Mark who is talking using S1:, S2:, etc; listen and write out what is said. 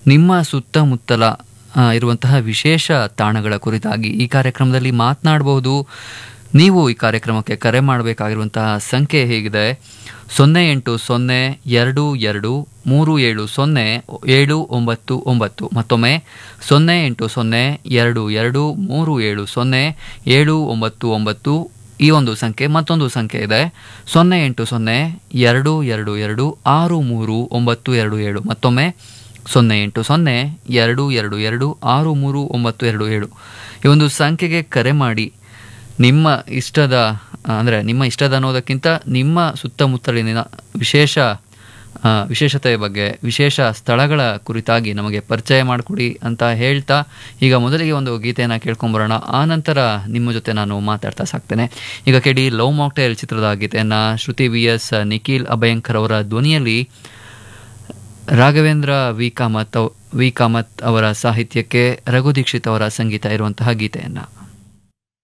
S1: ನಿಮ್ಮ ಸುತ್ತಮುತ್ತಲ ಆ, ಇರುವಂತಹ ವಿಶೇಷ ತಾಣಗಳ ಕುರಿತಾಗಿ ಈ ಕಾರ್ಯಕ್ರಮದಲ್ಲಿ ಮಾತನಾಡಬಹುದು ನೀವು ಈ ಕಾರ್ಯಕ್ರಮಕ್ಕೆ ಕರೆ ಮಾಡಬೇಕಾಗಿರುವಂತಹ ಸಂಖ್ಯೆ ಹೇಗಿದೆ ಸೊನ್ನೆ ಎಂಟು ಸೊನ್ನೆ ಎರಡು ಎರಡು ಮೂರು ಏಳು ಸೊನ್ನೆ ಏಳು ಒಂಬತ್ತು ಒಂಬತ್ತು ಮತ್ತೊಮ್ಮೆ ಸೊನ್ನೆ ಎಂಟು ಸೊನ್ನೆ ಎರಡು ಎರಡು ಮೂರು ಏಳು ಸೊನ್ನೆ ಏಳು ಒಂಬತ್ತು ಒಂಬತ್ತು ಈ ಒಂದು ಸಂಖ್ಯೆ ಮತ್ತೊಂದು ಸಂಖ್ಯೆ ಇದೆ ಸೊನ್ನೆ ಎಂಟು ಸೊನ್ನೆ ಎರಡು ಎರಡು ಎರಡು ಆರು ಮೂರು ಒಂಬತ್ತು ಎರಡು ಏಳು ಮತ್ತೊಮ್ಮೆ ಸೊನ್ನೆ ಎಂಟು ಸೊನ್ನೆ ಎರಡು ಎರಡು ಎರಡು ಆರು ಮೂರು ಒಂಬತ್ತು ಎರಡು ಏಳು ಈ ಒಂದು ಸಂಖ್ಯೆಗೆ ಕರೆ ಮಾಡಿ ನಿಮ್ಮ ಇಷ್ಟದ ಅಂದರೆ ನಿಮ್ಮ ಇಷ್ಟದ ಅನ್ನೋದಕ್ಕಿಂತ ನಿಮ್ಮ ಸುತ್ತಮುತ್ತಲಿನ ವಿಶೇಷ ಆ, ವಿಶೇಷತೆಯ ಬಗ್ಗೆ ವಿಶೇಷ ಸ್ಥಳಗಳ ಕುರಿತಾಗಿ ನಮಗೆ ಪರಿಚಯ ಮಾಡಿಕೊಡಿ ಅಂತ ಹೇಳ್ತಾ ಈಗ ಮೊದಲಿಗೆ ಒಂದು ಗೀತೆಯನ್ನು ಕೇಳ್ಕೊಂಬರೋಣ ಆ ನಂತರ ನಿಮ್ಮ ಜೊತೆ ನಾನು ಮಾತಾಡ್ತಾ ಸಾಕ್ತೇನೆ ಈಗ ಕೇಳಿ ಲವ್ ಮಾಕ್ಟೇಲ್ ಚಿತ್ರದ ಗೀತೆಯನ್ನು ಶ್ರುತಿ ವಿ ಎಸ್ ನಿಖಿಲ್ ಅಭಯಂಕರ್ ಅವರ ಧ್ವನಿಯಲ್ಲಿ ರಾಘವೇಂದ್ರ ವಿ ಕಾಮತ್ ಅವ್- ವಿ ಕಾಮತ್ ಅವರ ಸಾಹಿತ್ಯಕ್ಕೆ ರಘು ದೀಕ್ಷಿತ್ ಅವರ ಸಂಗೀತ ಇರುವಂತಹ ಗೀತೆಯನ್ನು